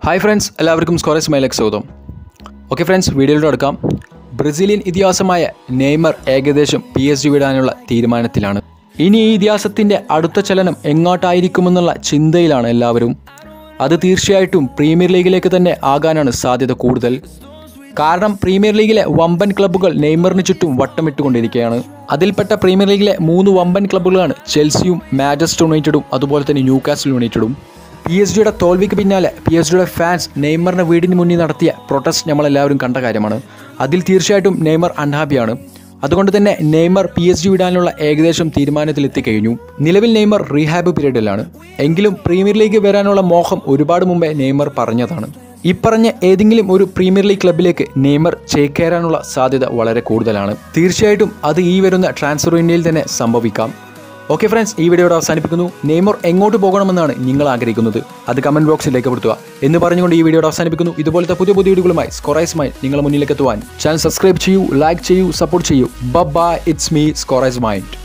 hi friends എല്ലാവർക്കും സ്കോറസ് മൈലേക്ക് സ്വാഗതം okay friends വീഡിയോയിലൂടെ എടുക്കാം ബ്രസീലിയൻ ഇതിഹാസമായ നെയ്മർ ഏകദേശം പി എസ് ജി വിടാനുള്ള തീരുമാനത്തിലാണ് ഇനി ഈ ഇതിഹാസത്തിൻ്റെ അടുത്ത ചലനം എങ്ങോട്ടായിരിക്കുമെന്നുള്ള ചിന്തയിലാണ് എല്ലാവരും അത് തീർച്ചയായിട്ടും പ്രീമിയർ ലീഗിലേക്ക് തന്നെ ആകാനാണ് സാധ്യത കൂടുതൽ കാരണം പ്രീമിയർ ലീഗിലെ വമ്പൻ ക്ലബ്ബുകൾ നെയ്മറിന് ചുറ്റും വട്ടമിട്ടുകൊണ്ടിരിക്കുകയാണ് അതിൽപ്പെട്ട പ്രീമിയർ ലീഗിലെ മൂന്ന് വമ്പൻ ക്ലബ്ബുകളാണ് ചെൽസിയും മാഞ്ചസ്റ്റർ യുണൈറ്റഡും അതുപോലെ തന്നെ ന്യൂകാസിൽ യുണൈറ്റഡും പി എസ് ജിയുടെ തോൽവിക്ക് പിന്നാലെ പി എസ് ജിയുടെ ഫാൻസ് നെയ്മറിന്റെ വീടിന് മുന്നിൽ നടത്തിയ പ്രൊട്ടസ്റ്റ് നമ്മളെല്ലാവരും കണ്ട കാര്യമാണ് അതിൽ തീർച്ചയായിട്ടും നെയ്മർ അൺഹാപ്പിയാണ് അതുകൊണ്ട് തന്നെ നെയ്മർ പി എസ് ജി വിടാനുള്ള ഏകദേശം തീരുമാനത്തിലെത്തിക്കഴിഞ്ഞു നിലവിൽ നെയ്മർ റീഹാബ് പീരീഡിലാണ് എങ്കിലും പ്രീമിയർ ലീഗ് വരാനുള്ള മോഹം ഒരുപാട് മുമ്പേ നെയ്മർ പറഞ്ഞതാണ് ഇപ്പറഞ്ഞ ഏതെങ്കിലും ഒരു പ്രീമിയർ ലീഗ് ക്ലബിലേക്ക് നെയ്മർ ചേക്കേറാനുള്ള സാധ്യത വളരെ കൂടുതലാണ് തീർച്ചയായിട്ടും അത് ഈ വരുന്ന ട്രാൻസ്ഫർ വിൻഡോയിൽ തന്നെ സംഭവിക്കാം ഓക്കെ ഫ്രണ്ട്സ് ഈ വീഡിയോയുടെ അവസാനിപ്പിക്കുന്നു നെയ്മർ എങ്ങോട്ട് പോകണമെന്നാണ് നിങ്ങൾ ആഗ്രഹിക്കുന്നത് അത് കമന്റ് ബോക്സിൽ രേഖപ്പെടുത്തുക എന്ന് പറഞ്ഞുകൊണ്ട് ഈ വീഡിയോയുടെ അവസാനിപ്പിക്കുന്നു ഇതുപോലത്തെ പുതിയ പുതിയ വീഡിയോകളുമായി സ്കോറൈസുമായി നിങ്ങളുടെ മുന്നിലേക്ക് എത്തുവാൻ ചാനൽ സബ്സ്ക്രൈബ് ചെയ്യൂ ലൈക്ക് ചെയ്യൂ സപ്പോർട്ട് ചെയ്യൂ ബൈ ഇറ്റ്സ് മീ സ്കോറൈസ് മൈൻഡ്